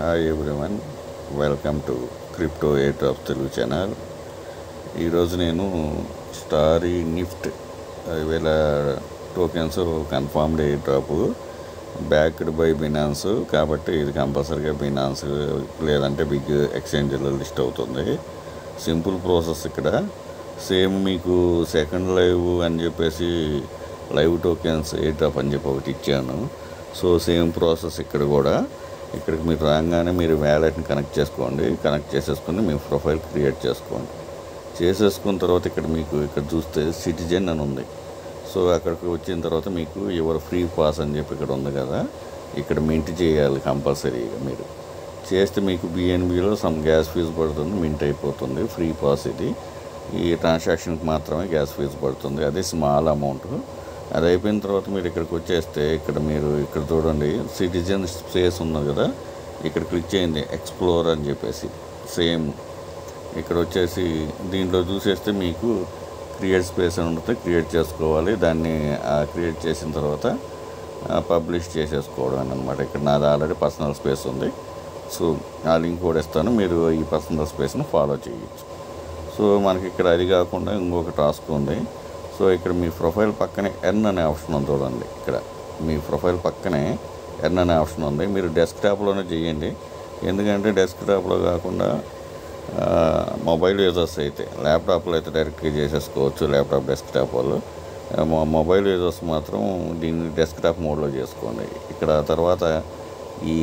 hi everyone welcome to crypto eight of Telugu channel ఈరోజు నేను StarryNift వేల tokens confirmed airdrop backed by Binance కాబట్టి ఇది కంపల్సరీగా బినాన్స్ లేదంటే బిగ్ ఎక్స్చేంజ్లో లిస్ట్ అవుతుంది సింపుల్ ప్రాసెస్ ఇక్కడ సేమ్ మీకు సెకండ్ లైవ్ అని చెప్పేసి లైవ్ టోకెన్స్ ఎయిర్ డ్రాప్ అని చెప్పి ఒకటి ఇచ్చాను సో సేమ్ ప్రాసెస్ ఇక్కడ కూడా ఇక్కడికి మీరు రాగానే మీరు వ్యాలెట్ని కనెక్ట్ చేసుకోండి కనెక్ట్ చేసేసుకుని మీ ప్రొఫైల్ క్రియేట్ చేసుకోండి చేసేసుకున్న తర్వాత ఇక్కడ మీకు ఇక్కడ చూస్తే సిటిజన్ అని ఉంది సో అక్కడికి వచ్చిన తర్వాత మీకు ఎవరు ఫ్రీ పాస్ అని చెప్పి ఇక్కడ ఉంది కదా ఇక్కడ మింట్ చేయాలి కంపల్సరీగా మీరు చేస్తే మీకు బిఎన్బిలో సమ్ గ్యాస్ ఫీజు పడుతుంది మింట్ అయిపోతుంది ఫ్రీ పాస్ ఇది ఈ ట్రాన్సాక్షన్కి మాత్రమే గ్యాస్ ఫీజు పడుతుంది అది స్మాల్ అమౌంట్ అది అయిపోయిన తర్వాత మీరు ఇక్కడికి వచ్చేస్తే ఇక్కడ మీరు ఇక్కడ చూడండి సిటిజన్ స్పేస్ ఉన్నది కదా ఇక్కడ క్లిక్ చేయండి ఎక్స్ప్లోర్ అని చెప్పేసి సేమ్ ఇక్కడ వచ్చేసి దీంట్లో చూసేస్తే మీకు క్రియేట్ స్పేస్ అని ఉంటుంది క్రియేట్ చేసుకోవాలి దాన్ని క్రియేట్ చేసిన తర్వాత పబ్లిష్ చేసేసుకోవడం అనమాట ఇక్కడ నాది ఆల్రెడీ పర్సనల్ స్పేస్ ఉంది సో ఆ లింక్ కూడా ఇస్తాను మీరు ఈ పర్సనల్ స్పేస్ను ఫాలో చేయొచ్చు సో మనకి ఇక్కడ అది కాకుండా ఇంకొక టాస్క్ ఉంది సో ఇక్కడ మీ ప్రొఫైల్ పక్కనే ఎర్న్ అనే ఆప్షన్ ఉంది చూడండి ఇక్కడ మీ ప్రొఫైల్ పక్కనే ఎర్న్ అనే ఆప్షన్ ఉంది మీరు డెస్క్టాప్లోనే చేయండి ఎందుకంటే డెస్క్టాప్లో కాకుండా ఆ, మొబైల్ యూజర్స్ అయితే ల్యాప్టాప్లో అయితే డైరెక్ట్గా చేసేసుకోవచ్చు ల్యాప్టాప్ డెస్క్టాప్ వాళ్ళు ఆ, మొ- మొబైల్ యూజర్స్ మాత్రం దీన్ని డెస్క్టాప్ మోడ్లో చేసుకోండి ఇక్కడ తర్వాత ఈ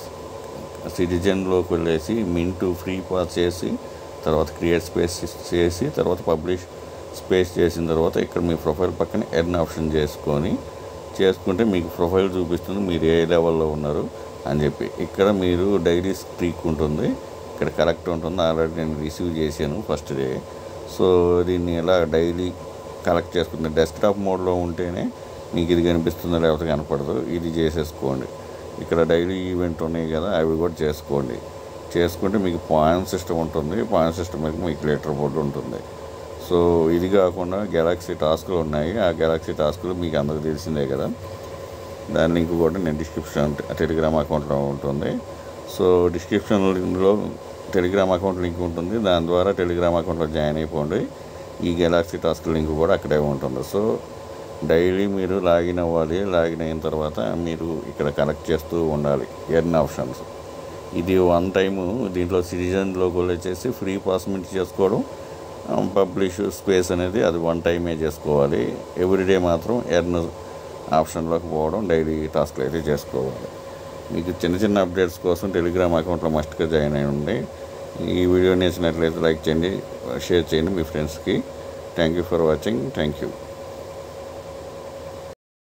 సిటిజన్లోకి వెళ్ళేసి మింటూ ఫ్రీ పాస్ చేసి తర్వాత క్రియేట్ స్పేస్ చేసి తర్వాత పబ్లిష్ స్పేస్ చేసిన తర్వాత ఇక్కడ మీ ప్రొఫైల్ పక్కన ఎర్న్ ఆప్షన్ చేసుకొని చేసుకుంటే మీకు ప్రొఫైల్ చూపిస్తుంది మీరు ఏ లెవెల్లో ఉన్నారు అని చెప్పి ఇక్కడ మీరు డైలీ స్ట్రీక్ ఉంటుంది ఇక్కడ కరెక్ట్ ఉంటుంది ఆల్రెడీ నేను రిసీవ్ చేశాను ఫస్ట్ డే సో దీన్ని ఎలా డైలీ కలెక్ట్ చేసుకుంటే డెస్క్టాప్ మోడ్లో ఉంటేనే మీకు ఇది కనిపిస్తుందో లేకపోతే కనపడదు ఇది చేసేసుకోండి ఇక్కడ డైలీ ఈవెంట్ ఉన్నాయి కదా అవి కూడా చేసుకోండి చేసుకుంటే మీకు పాయింట్ సిస్టమ్ ఉంటుంది పాయింట్ సిస్టమ్ మీద మీకు లీటర్ బోర్డు ఉంటుంది సో ఇది కాకుండా గెలాక్సీ టాస్క్లు ఉన్నాయి ఆ గెలాక్సీ టాస్క్లు మీకు అందరికి తెలిసిందే కదా దాని లింక్ కూడా నేను డిస్క్రిప్షన్ టెలిగ్రామ్ అకౌంట్లో ఉంటుంది సో డిస్క్రిప్షన్లో టెలిగ్రామ్ అకౌంట్ లింక్ ఉంటుంది దాని ద్వారా టెలిగ్రామ్ అకౌంట్లో జాయిన్ అయిపోండి ఈ గెలాక్సీ టాస్క్ లింక్ కూడా అక్కడే ఉంటుంది సో డైలీ మీరు లాగిన్ అవ్వాలి లాగిన్ అయిన తర్వాత మీరు ఇక్కడ కనెక్ట్ చేస్తూ ఉండాలి ఎర్న్ ఆప్షన్స్ ఇది వన్ టైము దీంట్లో సిటిజన్లోకి వచ్చేసి ఫ్రీ పాస్ మింట్ చేసుకోవడం పబ్లిష్ స్పేస్ అనేది అది వన్ టైమే చేసుకోవాలి ఎవ్రీడే మాత్రం ఎర్న్ ఆప్షన్లోకి పోవడం డైలీ టాస్క్లు అయితే చేసుకోవాలి మీకు చిన్న చిన్న అప్డేట్స్ కోసం టెలిగ్రామ్ అకౌంట్లో మస్ట్గా జాయిన్ అయి ఉండి ఈ వీడియో నచ్చినట్లయితే లైక్ చేయండి షేర్ చేయండి మీ ఫ్రెండ్స్కి thank you for watching thank you